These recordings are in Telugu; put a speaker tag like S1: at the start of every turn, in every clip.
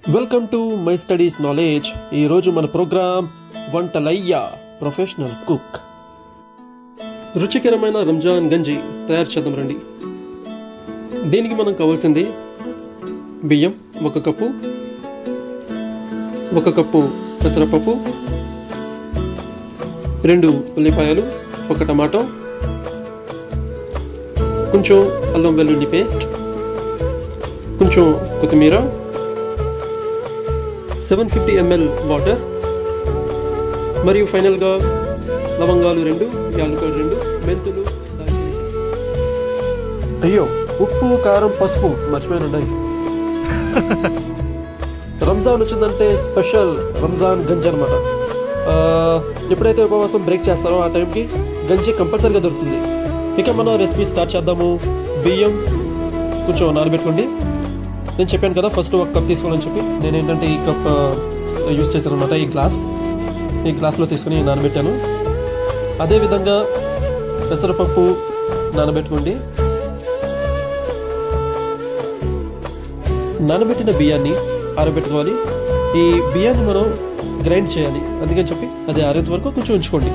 S1: Welcome to my studies knowledge ఈరోజు మన ప్రోగ్రామ్ వంటలయ్య ప్రొఫెషనల్ కుక్ రుచికరమైన రంజాన్ గంజి తయారు చేద్దాం రండి దీనికి మనం కావాల్సింది బియ్యం ఒక కప్పు ఒక కప్పు పెసరపప్పు రెండు ఉల్లిపాయలు ఒక టమాటో కొంచెం అల్లం వెల్లుల్లి పేస్ట్ కొంచెం కొత్తిమీర సెవెన్ ఫిఫ్టీ ఎంఎల్ వాటర్ మరియు ఫైనల్గా లవంగాలు రెండు యాలకులు రెండు మెంతులు దాల్చిన చెక్క. అయ్యో ఉప్పు కారం పసుపు మర్చిపోయానండి రంజాన్ వచ్చిందంటే స్పెషల్ రంజాన్ గంజి అనమాట ఎప్పుడైతే ఉపవాసం బ్రేక్ చేస్తారో ఆ టైంకి గంజి కంపల్సరీగా దొరుకుతుంది ఇక మనం రెసిపీ స్టార్ట్ చేద్దాము బియ్యం కొంచెం నానబెట్టుకోండి నేను చెప్పాను కదా ఫస్ట్ ఒక కప్ తీసుకోవాలని చెప్పి నేను ఏంటంటే ఈ కప్ యూస్ చేశాను అనమాట ఈ గ్లాస్ ఈ గ్లాస్లో తీసుకుని నానబెట్టాను అదేవిధంగా పెసరపప్పు నానబెట్టుకోండి నానబెట్టిన బియ్యాన్ని ఆరబెట్టుకోవాలి ఈ బియ్యాన్ని మనం గ్రైండ్ చేయాలి అందుకని చెప్పి అది ఆరేంత వరకు కొంచెం ఉంచుకోండి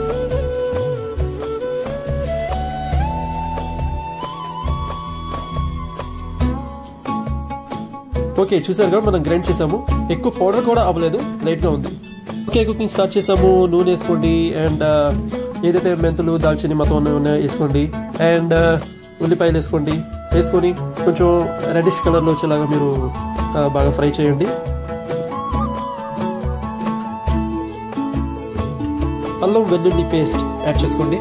S1: ఓకే చూసారు కదా మనం గ్రైండ్ చేసాము ఎక్కువ పౌడర్ కూడా అవ్వలేదు లైట్గా ఉంది ఓకే కుకింగ్ స్టార్ట్ చేసాము నూనె వేసుకోండి అండ్ ఏదైతే మెంతులు దాల్చిని మొత్తం అన్నీ ఉన్నాయో వేసుకోండి అండ్ ఉల్లిపాయలు వేసుకోండి వేసుకొని కొంచెం రెడిష్ కలర్లో వచ్చేలాగా మీరు ఆ, బాగా ఫ్రై చేయండి అల్లం వెల్లుల్లి పేస్ట్ యాడ్ చేసుకోండి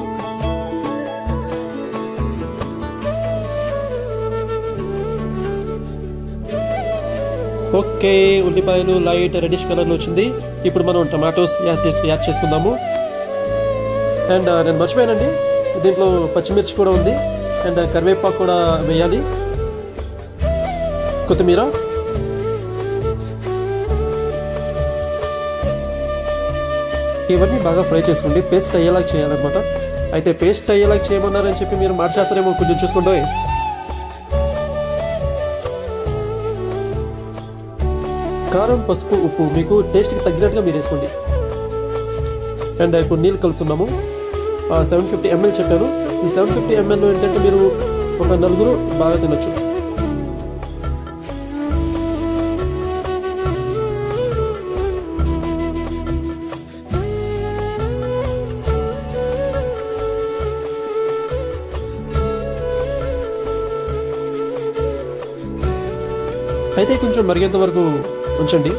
S1: ఓకే ఉల్లిపాయలు లైట్ రెడిష్ కలర్లో వచ్చింది ఇప్పుడు మనం టమాటోస్ యాడ్ చే- యాడ్ చేసుకుందాము అండ్ నేను మర్చిపోయానండి దీంట్లో పచ్చిమిర్చి కూడా ఉంది అండ్ కరివేపాకు కూడా వేయాలి కొత్తిమీర ఇవన్నీ బాగా ఫ్రై చేసుకోండి పేస్ట్ అయ్యేలాగా చేయాలన్నమాట అయితే పేస్ట్ అయ్యేలాగా చేయమన్నారని చెప్పి మీరు మార్చేస్తారేమో కొంచెం చూసుకుంటే కారం పసుపు ఉప్పు మీకు టేస్ట్కి తగ్గినట్టుగా మీరు వేసుకోండి అండ్ ఇప్పుడు నీళ్ళు కలుపుతున్నాము సెవెన్ ఫిఫ్టీ ఎంఎల్ చెప్పాను ఈ సెవెన్ ఫిఫ్టీ ఎంఎల్ ఏంటంటే మీరు ఒక నలుగురు బాగా తినొచ్చు అయితే కొంచెం మరిగేంత వరకు ఉంచండి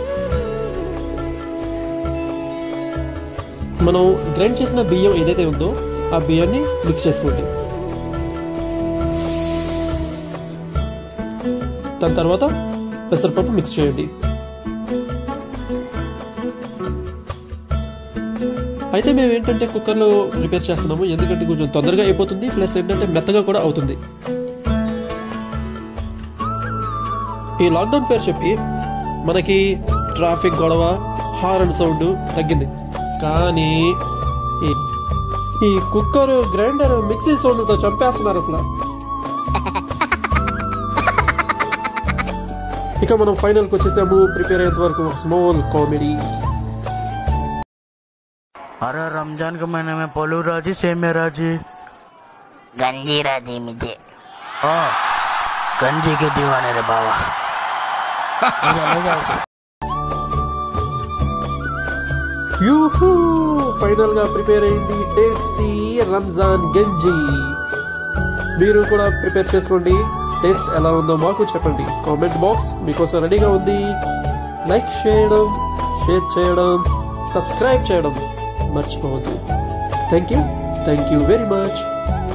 S1: మనం గ్రైండ్ చేసిన బియ్యం ఏదైతే ఉందో ఆ బియ్యాన్ని మిక్స్ చేసుకోండి దాని తర్వాత పెసరపప్పు మిక్స్ చేయండి అయితే మేము ఏంటంటే కుక్కర్లో ప్రిపేర్ చేస్తున్నాము ఎందుకంటే కొంచెం తొందరగా అయిపోతుంది ప్లస్ ఏంటంటే మెత్తగా కూడా అవుతుంది ఈ లాక్డౌన్ పేరు చెప్పి మనకి ట్రాఫిక్ గొడవ హారన్ సౌండ్ తగ్గింది కానీ ఈ- ఈ కుక్కర్ గ్రైండర్ మిక్సీ సౌండ్తో చంపేస్తున్నారు అసలు ఇక మనం ఫైనల్కి వచ్చేసాము ప్రిపేర్ అయ్యేంత వరకు స్మాల్ కామెడీ
S2: अरे रमजान के महीने में पोलू राजी सेमे राजी
S3: गंजी राजी मुझे
S2: ओ गंजी के दीवाने रे बाबा ले जा, ले जा उसे।
S1: యూహూ ఫైనల్ గా ప్రిపేర్ అయింది టేస్టీ రంజాన్ గంజి మీరు కూడా ప్రిపేర్ చేసుకోండి టేస్ట్ ఎలా ఉందో మాకు చెప్పండి కామెంట్ బాక్స్ మీకోసం రెడీగా ఉంది లైక్ చేయడం షేర్ చేయడం సబ్స్క్రైబ్ చేయడం మర్చిపోవద్దు thank you thank you very much